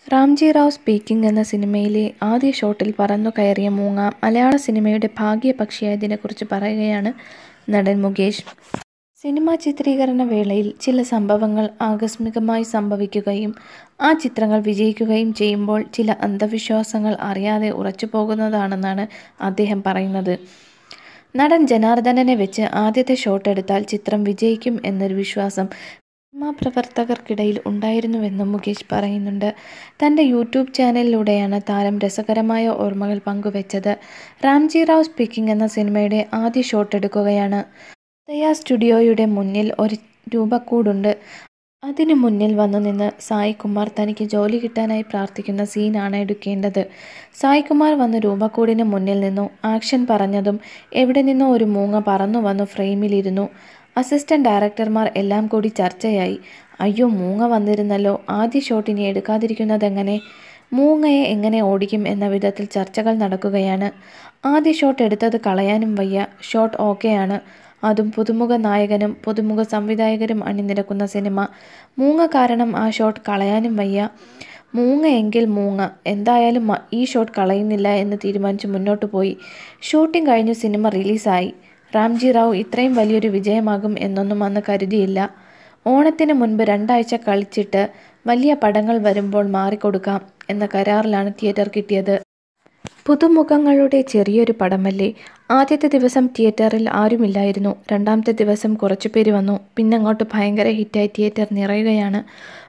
Ramji Rao speaking എന്ന സിനിമയിലെ ആദ്യ ഷോട്ടിൽ പറന്നു കയറിയ മൂങ്ങ മലയാള സിനിമയുടെ ഭാഗ്യപക്ഷിയായതിനെക്കുറിച്ച് പറയുകയാണ് നടൻ മുകേഷ്. സിനിമാ ചിത്രീകരണ വേളയിൽ ചില സംഭവങ്ങൾ ആകസ്മികമായി സംഭവിക്കുകയും ആ ചിത്രങ്ങൾ വിജയിക്കുകയും ചെയ്യുമ്പോൾ ചില അന്ധവിശ്വാസങ്ങൾ അറിയാതെ ഉറച്ചുപോകുന്നതാണെന്നാണ് അദ്ദേഹം പറയുന്നത്. നടൻ ജനാർദ്ദനനെ വെച്ച് ആദ്യത്തെ ഷോട്ടെടുത്താൽ ചിത്രം വിജയിക്കും എന്നൊരു വിശ്വാസം സിനിമാപ്രവർത്തകർക്കിടയിൽ ഉണ്ടായിരുന്നുവെന്നും മുകേഷ് പറയുന്നുണ്ട്. തന്റെ യൂട്യൂബ് ചാനലിലൂടെയാണ് താരം രസകരമായ ഓർമ്മകൾ പങ്കുവെച്ചത്. റാംജി റാവ് സ്പീക്കിംഗ് എന്ന സിനിമയുടെ ആദ്യ ഷോട്ടെടുക്കുകയാണ്. ഉദയ സ്റ്റുഡിയോയുടെ മുന്നിൽ ഒരു രൂപക്കൂടുണ്ട്. അതിനു മുന്നിൽ വന്നുനിന്ന് സായികുമാർ തനിക്ക് ജോലി കിട്ടാനായി പ്രാർത്ഥിക്കുന്ന സീനാണ് എടുക്കേണ്ടത്. സായികുമാർ വന്ന് രൂപക്കൂടിന് മുന്നിൽ നിന്നു. ആക്ഷൻ പറഞ്ഞതും എവിടെ നിന്നോ ഒരു മൂങ്ങ പറന്നുവന്നു ഫ്രെയിമിലിരുന്നു. അസിസ്റ്റന്റ് ഡയറക്ടർമാർ എല്ലാം കൂടി ചർച്ചയായി. അയ്യോ മൂങ്ങ വന്നിരുന്നല്ലോ, ആദ്യ ഷോട്ട് ഇനി എടുക്കാതിരിക്കുന്നതെങ്ങനെ? മൂങ്ങയെ എങ്ങനെ ഓടിക്കും എന്ന വിധത്തിൽ ചർച്ചകൾ നടക്കുകയാണ്. ആദ്യ ഷോട്ട് എടുത്തത് കളയാനും വയ്യ. ഷോട്ട് ഓക്കെയാണ്. അതും പുതുമുഖ നായകനും പുതുമുഖ സംവിധായകരും അണിനിരക്കുന്ന സിനിമ. മൂങ്ങ കാരണം ആ ഷോട്ട് കളയാനും വയ്യ. മൂങ്ങയെങ്കിൽ മൂങ്ങ. എന്തായാലും ഈ ഷോട്ട് കളയുന്നില്ല എന്ന് തീരുമാനിച്ചു മുന്നോട്ടു പോയി. ഷൂട്ടിംഗ് കഴിഞ്ഞു സിനിമ റിലീസായി. റാംജി റാവ് ഇത്രയും വലിയൊരു വിജയമാകും എന്നൊന്നും അന്ന് കരുതിയില്ല. ഓണത്തിന് മുൻപ് രണ്ടാഴ്ച കളിച്ചിട്ട് വലിയ പടങ്ങൾ വരുമ്പോൾ മാറിക്കൊടുക്കാം എന്ന കരാറിലാണ് തിയേറ്റർ കിട്ടിയത്. പുതുമുഖങ്ങളുടെ ചെറിയൊരു പടമല്ലേ. ആദ്യത്തെ ദിവസം തിയേറ്ററിൽ ആരുമില്ലായിരുന്നു. രണ്ടാമത്തെ ദിവസം കുറച്ചുപേര് വന്നു. പിന്നങ്ങോട്ട് ഭയങ്കര ഹിറ്റായി തിയേറ്റർ നിറയുകയാണ്.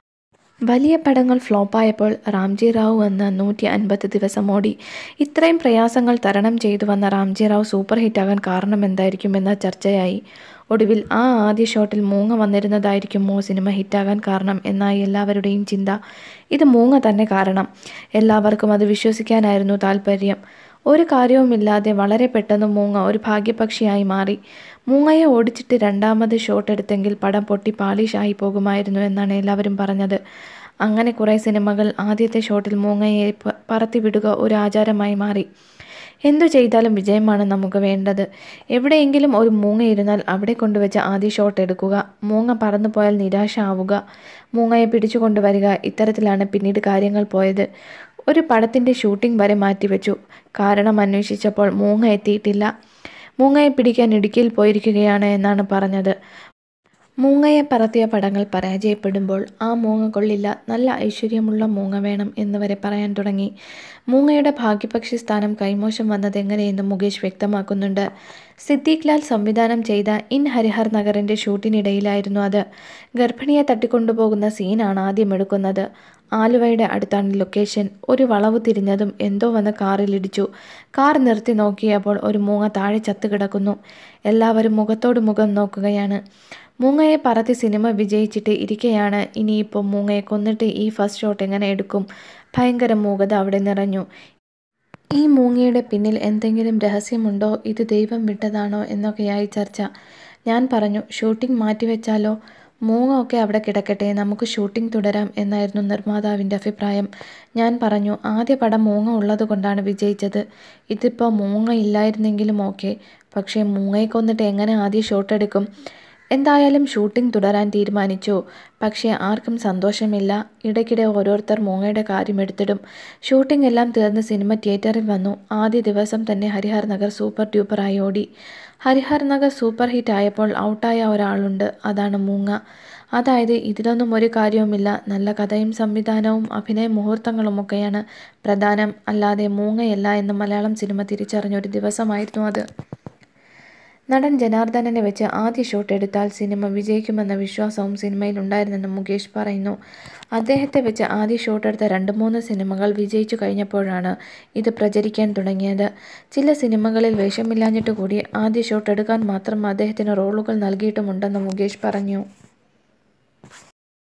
വലിയ പടങ്ങൾ ഫ്ലോപ്പായപ്പോൾ റാംജി റാവു വന്ന് നൂറ്റി അൻപത് ദിവസം ഓടി. ഇത്രയും പ്രയാസങ്ങൾ തരണം ചെയ്തു വന്ന റാംജി റാവ് സൂപ്പർ ഹിറ്റാകാൻ കാരണമെന്തായിരിക്കും എന്ന ചർച്ചയായി. ഒടുവിൽ ആ ആദ്യ ഷോട്ടിൽ മൂങ്ങ വന്നിരുന്നതായിരിക്കുമോ സിനിമ ഹിറ്റാകാൻ കാരണം എന്നായി എല്ലാവരുടെയും ചിന്ത. ഇത് മൂങ്ങ തന്നെ കാരണം. എല്ലാവർക്കും അത് വിശ്വസിക്കാനായിരുന്നു താൽപര്യം. ഒരു കാര്യവുമില്ലാതെ വളരെ പെട്ടെന്ന് മൂങ്ങ ഒരു ഭാഗ്യപക്ഷിയായി മാറി. മൂങ്ങയെ ഓടിച്ചിട്ട് രണ്ടാമത് ഷോട്ടെടുത്തെങ്കിൽ പടം പൊട്ടി പാളിഷ് ആയിപ്പോകുമായിരുന്നു എന്നാണ് എല്ലാവരും പറഞ്ഞത്. അങ്ങനെ കുറെ സിനിമകൾ ആദ്യത്തെ ഷോട്ടിൽ മൂങ്ങയെ പറത്തിവിടുക ഒരു ആചാരമായി മാറി. എന്തു ചെയ്താലും വിജയമാണ് നമുക്ക് വേണ്ടത്. എവിടെയെങ്കിലും ഒരു മൂങ്ങയിരുന്നാൽ അവിടെ കൊണ്ടുവച്ച് ആദ്യ ഷോട്ട് എടുക്കുക. മൂങ്ങ പറന്നുപോയാൽ നിരാശ ആവുക. മൂങ്ങയെ പിടിച്ചുകൊണ്ടുവരിക ഇത്തരത്തിലാണ് പിന്നീട് കാര്യങ്ങൾ പോയത്. ഒരു പടത്തിന്റെ ഷൂട്ടിംഗ് വരെ മാറ്റിവെച്ചു. കാരണം അന്വേഷിച്ചപ്പോൾ മൂങ്ങ എത്തിയിട്ടില്ല. മൂങ്ങയെ പിടിക്കാൻ ഇടുക്കിയിൽ പോയിരിക്കുകയാണ് എന്നാണ് പറഞ്ഞത്. മൂങ്ങയെ പറത്തിയ പടങ്ങൾ പരാജയപ്പെടുമ്പോൾ ആ മൂങ്ങ കൊള്ളില്ല, നല്ല ഐശ്വര്യമുള്ള മൂങ്ങ വേണം എന്ന് വരെ പറയാൻ തുടങ്ങി. മൂങ്ങയുടെ ഭാഗ്യപക്ഷി സ്ഥാനം കൈമോശം വന്നതെങ്ങനെയെന്നും മുകേഷ് വ്യക്തമാക്കുന്നുണ്ട്. സിദ്ദീഖ് ലാൽ സംവിധാനം ചെയ്ത ഇൻ ഹരിഹർ നഗറിന്റെ ഷൂട്ടിനിടയിലായിരുന്നു അത്. ഗർഭിണിയെ തട്ടിക്കൊണ്ടുപോകുന്ന സീനാണ് ആദ്യമെടുക്കുന്നത്. ആലുവയുടെ അടുത്താണ് ലൊക്കേഷൻ. ഒരു വളവ് തിരിഞ്ഞതും എന്തോ വന്ന് കാറിലിടിച്ചു. കാർ നിർത്തി നോക്കിയപ്പോൾ ഒരു മൂങ്ങ താഴെ ചത്തുകിടക്കുന്നു. എല്ലാവരും മുഖത്തോട് മുഖം നോക്കുകയാണ്. മൂങ്ങയെ പറത്തി സിനിമ വിജയിച്ചിട്ട് ഇരിക്കെയാണ് ഇനിയിപ്പോ മൂങ്ങയെ കൊന്നിട്ട് ഈ ഫസ്റ്റ് ഷോട്ട് എങ്ങനെ എടുക്കും? ഭയങ്കര മൂകത അവിടെ നിറഞ്ഞു. ഈ മൂങ്ങയുടെ പിന്നിൽ എന്തെങ്കിലും രഹസ്യമുണ്ടോ ഇത് ദൈവം വിട്ടതാണോ എന്നൊക്കെയായി ചർച്ച. ഞാൻ പറഞ്ഞു ഷൂട്ടിംഗ് മാറ്റിവെച്ചാലോ? മൂങ്ങ ഒക്കെ അവിടെ കിടക്കട്ടെ നമുക്ക് ഷൂട്ടിംഗ് തുടരാം എന്നായിരുന്നു നിർമ്മാതാവിന്റെ അഭിപ്രായം. ഞാൻ പറഞ്ഞു ആദ്യ പടം മൂങ്ങ ഉള്ളതുകൊണ്ടാണ് വിജയിച്ചത്. ഇതിപ്പോ മൂങ്ങ ഇല്ലായിരുന്നെങ്കിലും ഓക്കേ. പക്ഷേ മൂങ്ങയെ കൊന്നിട്ട് എങ്ങനെ ആദ്യ ഷോട്ടെടുക്കും? എന്തായാലും ഷൂട്ടിംഗ് തുടരാൻ തീരുമാനിച്ചു. പക്ഷേ ആർക്കും സന്തോഷമില്ല. ഇടയ്ക്കിടെ ഓരോരുത്തർ മൂങ്ങയുടെ കാര്യമെടുത്തിടും. ഷൂട്ടിംഗ് എല്ലാം തീർന്ന് സിനിമ തിയേറ്ററിൽ വന്നു. ആദ്യ ദിവസം തന്നെ ഹരിഹർ നഗർ സൂപ്പർ ഡ്യൂപ്പറായി ഓടി. ഹരിഹർ നഗർ സൂപ്പർ ഹിറ്റ് ആയപ്പോൾ ഔട്ടായ ഒരാളുണ്ട് അതാണ് മൂങ്ങ. അതായത് ഇതിലൊന്നും ഒരു കാര്യവുമില്ല. നല്ല കഥയും സംവിധാനവും അഭിനയ മുഹൂർത്തങ്ങളുമൊക്കെയാണ് പ്രധാനം. അല്ലാതെ മൂങ്ങയല്ല എന്ന് മലയാളം സിനിമ തിരിച്ചറിഞ്ഞ ഒരു ദിവസമായിരുന്നു അത്. നടൻ ജനാർദ്ദനനെ വെച്ച് ആദ്യ ഷോട്ട് എടുത്താൽ സിനിമ വിജയിക്കുമെന്ന വിശ്വാസവും സിനിമയിൽ ഉണ്ടായിരുന്നെന്ന് മുകേഷ് പറയുന്നു. അദ്ദേഹത്തെ വെച്ച് ആദ്യ ഷോട്ടെടുത്ത രണ്ട് മൂന്ന് സിനിമകൾ വിജയിച്ചു കഴിഞ്ഞപ്പോഴാണ് ഇത് പ്രചരിക്കാൻ തുടങ്ങിയത്. ചില സിനിമകളിൽ വേഷമില്ലാഞ്ഞിട്ട് കൂടി ആദ്യ ഷോട്ട് എടുക്കാൻ മാത്രം അദ്ദേഹത്തിന് റോളുകൾ നൽകിയിട്ടുമുണ്ടെന്ന് മുകേഷ് പറഞ്ഞു.